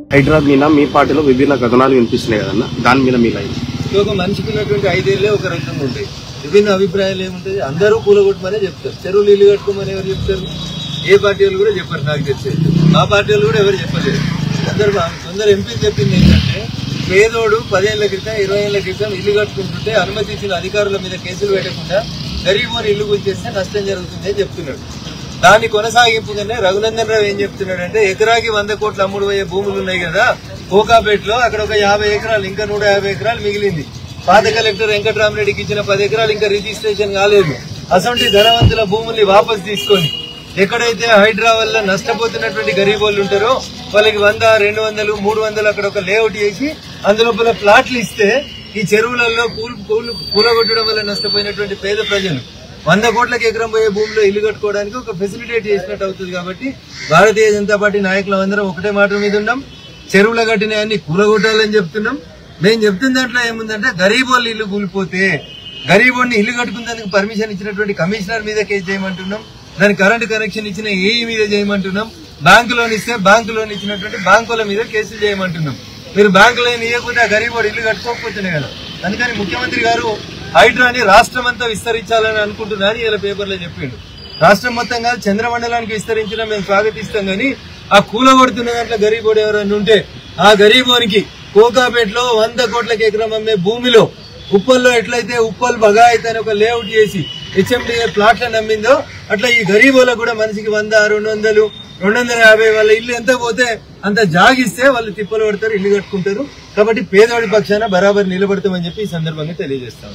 హైదరాబాద్ మీద మీ పార్టీలో విభిన్న కథనాలు వినిపిస్తున్నాయి కదన్న దాని మీద మీ లైన్ ఒక మనిషికి ఉన్నటువంటి ఐదేళ్లే ఒక రకంగా ఉంటాయి విభిన్న అభిప్రాయాలు ఏముంటాయి అందరూ కూలగొట్టమనే చెప్తారు చెరువులు ఇల్లు కట్టుకోమని ఎవరు చెప్తారు ఏ పార్టీ వాళ్ళు కూడా చెప్పారు నాకు తెలిసి మా పార్టీ వాళ్ళు కూడా ఎవరు చెప్పలేదు కొందరు కొందరు ఎంపీలు చెప్పింది ఏంటంటే పేదోడు పదేళ్ల క్రితం ఇరవై ఏళ్ల క్రితం ఇల్లు కట్టుకుంటుంటే అనుమతి ఇచ్చిన అధికారుల మీద కేసులు పెట్టకుండా గరీబ్ ఇల్లు గుంచేస్తే నష్టం జరుగుతుంది అని చెప్తున్నాడు దాని కొనసాగింపుగానే రఘునందన్ రావు ఏం చెప్తున్నాడంటే ఎకరాకి వంద కోట్ల అమ్ముడు పోయే భూములు ఉన్నాయి కదా కోకాపేటలో అక్కడ ఒక యాభై ఎకరాలు ఇంకా నూట యాభై ఎకరాలు మిగిలింది పాత కలెక్టర్ వెంకటరామరెడ్డికి ఇచ్చిన పది ఎకరాలు ఇంకా రిజిస్ట్రేషన్ కాలేదు అసొంటి ధనవంతుల భూముల్ని వాపస్ తీసుకొని ఎక్కడైతే హైడ్రా వల్ల నష్టపోతున్నటువంటి గరీబ్ వాళ్ళు ఉంటారో వాళ్ళకి వంద రెండు వందలు మూడు వందలు అక్కడ ఒక లేఅవుట్ చేసి అందులో ప్లాట్లు ఇస్తే ఈ చెరువులలో కూల్ కూల్ కూలగొట్టడం వల్ల నష్టపోయినటువంటి పేద ప్రజలు వంద కోట్లకి ఎకరం పోయే భూమిలో ఇల్లు కట్టుకోవడానికి ఒక ఫెసిలిటేట్ చేసినట్టు అవుతుంది కాబట్టి భారతీయ జనతా పార్టీ నాయకులం అందరం ఒకటే మాట మీద ఉన్నాం చెరువుల కట్టిన అన్ని కూలగొట్టాలని చెప్తున్నాం మేము చెప్తున్న దాంట్లో ఏముందంటే గరీబ్ వాళ్ళు ఇల్లు కూలిపోతే గరీబ్ వాడిని ఇల్లు కట్టుకునేందుకు పర్మిషన్ ఇచ్చినటువంటి కమిషనర్ మీద కేసు చేయమంటున్నాం దాని కరెంట్ కనెక్షన్ ఇచ్చిన ఏఈ మీద చేయమంటున్నాం బ్యాంకు లోన్ ఇస్తే బ్యాంకు లోన్ ఇచ్చినటువంటి బ్యాంకుల మీద కేసులు చేయమంటున్నాం మీరు బ్యాంకు లోన్ ఇవ్వకుండా గరీబ్ వాడు ఇల్లు కట్టుకోకపోతేనే కదా అందుకని ముఖ్యమంత్రి గారు హైడ్రాని రాష్ట్రం అంతా విస్తరించాలని అనుకుంటున్నా అని ఇలా పేపర్లో చెప్పిండు రాష్ట్రం మొత్తం కాదు చంద్రమండలానికి విస్తరించడం మేము స్వాగతిస్తాం గానీ ఆ కూలగొడుతున్న దాంట్లో గరీబోడు ఎవరైనా ఉంటే ఆ గరీబోనికి కోకాపేటలో వంద కోట్లకి ఎకరం అమ్మే భూమిలో ఉప్పల్లో ఎట్లయితే ఉప్పల్ బగాయత్ అని ఒక లేఅవుట్ చేసి హెచ్ఎండిఏ ప్లాట్లను నమ్మిందో అట్లా ఈ గరీబులకు కూడా మనిషికి వంద రెండు వందలు రెండు వందల యాభై వాళ్ళ ఇల్లు ఎంత పోతే అంత జాగిస్తే వాళ్ళు తిప్పలు పడతారు ఇల్లు కట్టుకుంటారు కాబట్టి పేదవాడి పక్షాన బరాబర్ నిలబడతామని చెప్పి ఈ సందర్భంగా తెలియజేస్తాం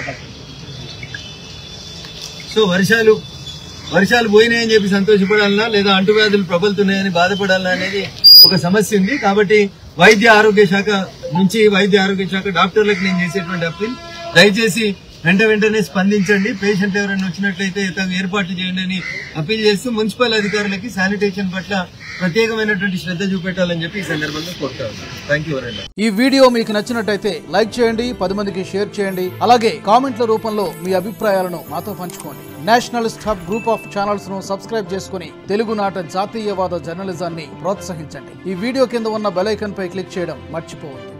సో వర్షాలు వర్షాలు పోయినాయని చెప్పి సంతోషపడాలనా లేదా అంటువ్యాధులు ప్రబలుతున్నాయని బాధపడాలనా అనేది ఒక సమస్య ఉంది కాబట్టి వైద్య ఆరోగ్య శాఖ నుంచి వైద్య ఆరోగ్య శాఖ డాక్టర్లకు నేను చేసేటువంటి అప్పీల్ దయచేసి వెంట వెంటనే స్పందించండి పేషెంట్ ఎవరైనా వచ్చినట్లయితే తగు ఏర్పాట్లు చేయండి అని అప్పీల్ చేస్తూ మున్సిపల్ అధికారులకి శానిటేషన్ పట్ల ప్రత్యేకమైనటువంటి శ్రద్ధ చూపెట్టాలని చెప్పి ఈ సందర్భంగా కోరుతా ఉన్నాను థ్యాంక్ యూ వెరీ మచ్ ఈ వీడియో మీకు నచ్చినట్టయితే లైక్ చేయండి పది మందికి షేర్ చేయండి అలాగే కామెంట్ల రూపంలో మీ అభిప్రాయాలను మాతో పంచుకోండి nationalist hub group of channels ను సబ్స్క్రైబ్ చేసుకుని తెలుగునాట జాతీయవాద జర్నలిజాన్ని ప్రోత్సహించండి ఈ వీడియో కింద ఉన్న బెల్ ఐకాన్ పై క్లిక్ చేయడం మర్చిపోవద్దు